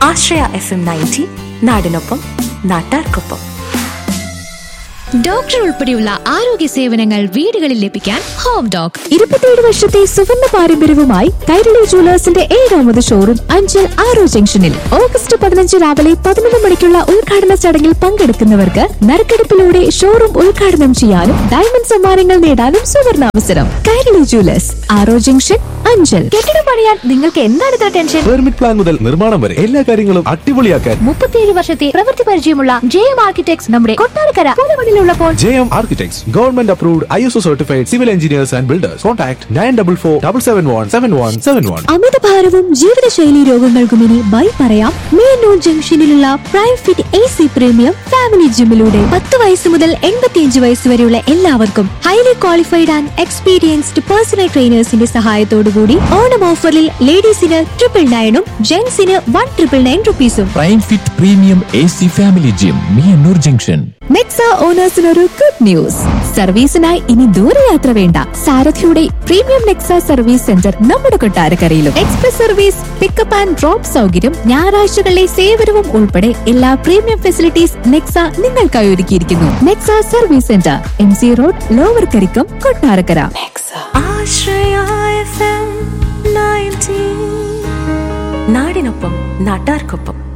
ആശ്രയ F M ninety നാടിനൊപ്പം നാട്ടാർക്കൊപ്പം doctor ഉൾപ്പെടെയുള്ള ആരോഗ്യ സേവനങ്ങൾ വീടുകളിൽ ലഭിക്കാൻ ഹോം ഡോക് ഇരുപത്തിയേഴ് വർഷത്തെ സുവർണ പാരമ്പര്യവുമായി കൈരളി ജുവലേഴ്സിന്റെ ഏഴാമത് ഷോറൂം അഞ്ചൽ ആറോ ജംഗ്ഷനിൽ ഓഗസ്റ്റ് പതിനഞ്ച് രാവിലെ പതിനൊന്ന് മണിക്കുള്ള ഉദ്ഘാടന ചടങ്ങിൽ പങ്കെടുക്കുന്നവർക്ക് നറുക്കെടുപ്പിലൂടെ ഷോറൂം ഉദ്ഘാടനം ചെയ്യാനും ഡയമണ്ട് സമ്മാനങ്ങൾ നേടാനും സുവർണാവസരം കൈരളി ജുവലേഴ്സ് ആറോ ജംഗ്ഷൻ അഞ്ചൽ കെട്ടിടം പണിയാൻ നിങ്ങൾക്ക് എന്താണ് ഇത്ര ടെൻഷൻ പെർമിറ്റ് പ്ലാൻ മുതൽ നിർമ്മാണം വരെ എല്ലാ കാര്യങ്ങളും അടിപൊളിയാക്കാൻ മുപ്പത്തിയേഴ് വർഷത്തെ പ്രവൃത്തി പരിചയമുള്ള ജെ എം ആർക്കിടെക്ട്സ് നമ്മുടെ കൊട്ടാരക്കര പുതുമണിലുള്ളപ്പോൾ J M architects government approved I S O certified civil engineers and builders contact nine double four double seven one seven one seven one അമിതഭാരവും ജീവിതശൈലി രോഗങ്ങൾക്കും ഇനി ബൈ പറയാം മേനൂർ ജംഗ്ഷനിലുള്ള prime fit A C premium family ജിമ്മിലൂടെ പത്ത് വയസ്സ് മുതൽ എൺപത്തിയഞ്ച് വയസ്സ് വരെയുള്ള എല്ലാവർക്കും highly qualified and experienced personal ട്രെയിനേഴ്സിന്റെ സഹായത്തോടുകൂടി ഓണം ഓഫറിൽ ലേഡീസിന് ട്രിപ്പിൾ നയനും ജെന്റ്സിന് വൺ ട്രിപ്പിൾ നയൻ റുപ്പീസും prime fit premium A C family gym Miyannur junction Nexa ഓണേഴ്സിനൊരു ഗുഡ് ന്യൂസ് സർവീസിനായി ഇനി ദൂരയാത്ര വേണ്ട സാരഥിയുടെ പ്രീമിയം നെക്സ സർവീസ് സെന്റർ നമ്മുടെ കൊട്ടാരക്കരയിലും express service pickup and drop സൗകര്യം ഞായറാഴ്ചകളിലെ സേവനവും ഉൾപ്പെടെ എല്ലാ പ്രീമിയം ഫെസിലിറ്റീസ് നെക്സ നിങ്ങൾക്കായി ഒരുക്കിയിരിക്കുന്നു Nexa service centre M C road lower Karikkam Kottarakkara Ashraya F M ninety നാടിനൊപ്പം നാട്ടാർക്കൊപ്പം